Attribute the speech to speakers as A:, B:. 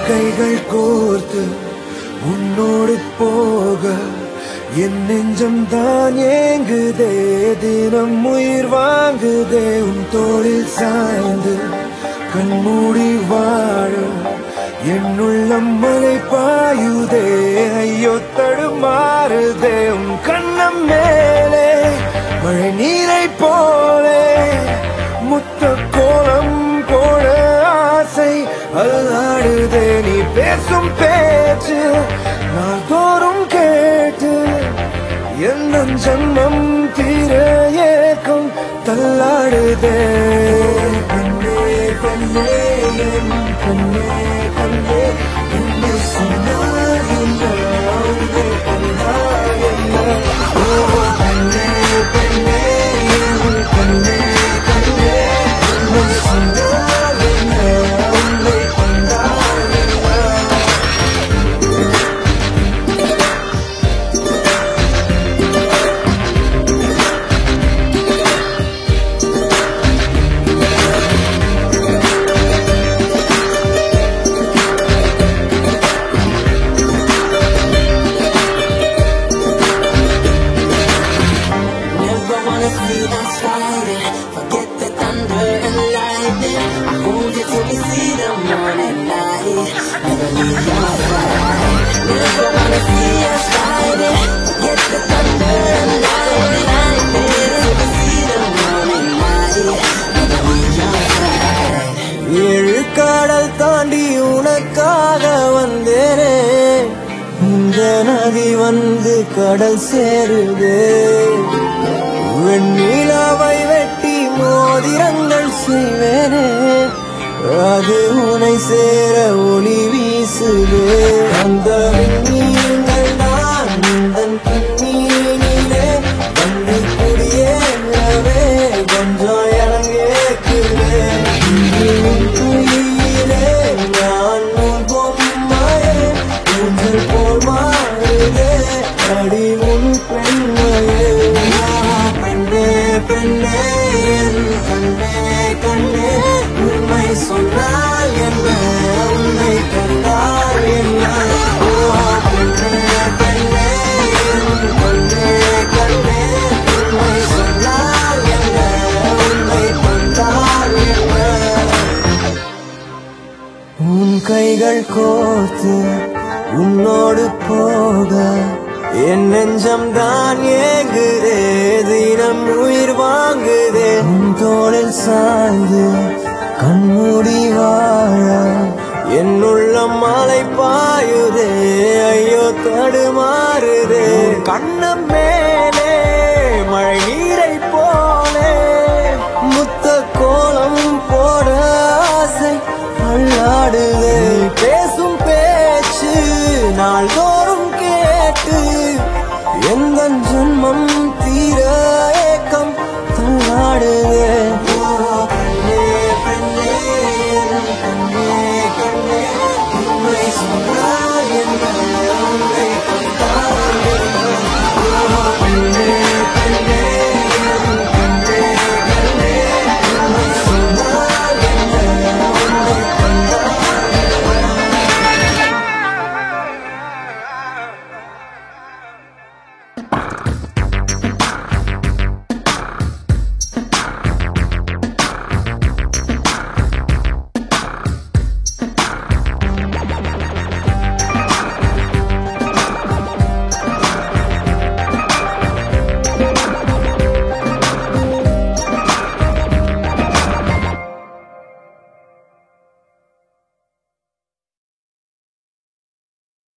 A: கைகள் கோர்த்து உன்னோடு போக என் நெஞ்சம் தான் ஏங்குதே தினம் உயிர் வாங்குதே உன் தோளில் சாய்ந்து கண்மூடி வாழ என் உள்ளம் மலை பாயுதே ஐயோ தடுமாறுதே உன் கண்ணம் மேலே மழை நீரை போலே முத்த கோலம் போட ஆசை அல்லாடுதே நீ பேசும் பேச்சு நான் தோறும் கேட்டு எந்த ஜன்மம் தீர ஏக்கம் தள்ளாடுதே கண்ணே கண்ணே என் கண்ணே கண்ணே என்ன சொன்னார் என்ன உன்னை கண்டார் என்ன ஓ கண்ணே கண்ணே என் கண்ணே கண்ணே என்ன சொன்னார் என்ன உன்னை கண்டார் என்ன
B: Never wanna see us fighting. Forget the thunder and lightning. I hold you till we see the morning light. Never leave your side. Never wanna see us fighting. Forget the thunder and lightning. Till we see the morning light. Never leave your side.
A: ஏழு கடல் தாண்டி உனக்காக வந்தேனே இந்த நதி வந்து கடல் சேருதே வெண்ணிலாவை வெட்டி மோதிரங்கள் செய்வேனே அது உனை சேர ஒளி வீசுதே அந்த விண்மீன்கள் நான் உந்தன் கண்ணீரிலே வந்து குடியேறவே கொஞ்சம் இறங்கேக்குதே துயிலே நான் உன் பொம்மையே ஊஞ்சல் போல் மாறுதே அடி உன் பெண்மையே பெண்ணே பெண்ணே என் கண்ணே கண்ணே உண்மை சொன்னால் என்ன உன்னை கண்டால் என்ன ஓ பெண்ணே பெண்ணே என் கண்ணே கண்ணே உண்மை சொன்னால் என்ன உன்னை கண்டால் என்ன உன் கைகள் கோர்த்து உன்னோடு போக என் நெஞ்சம் தான் ஏங்குதே தினம் உயிர் வாங்குதே உன் தோளில் சாய்ந்து கண்மூடி வாழ என் உள்ளம் மலை பாயுதே ஐயோ தடுமா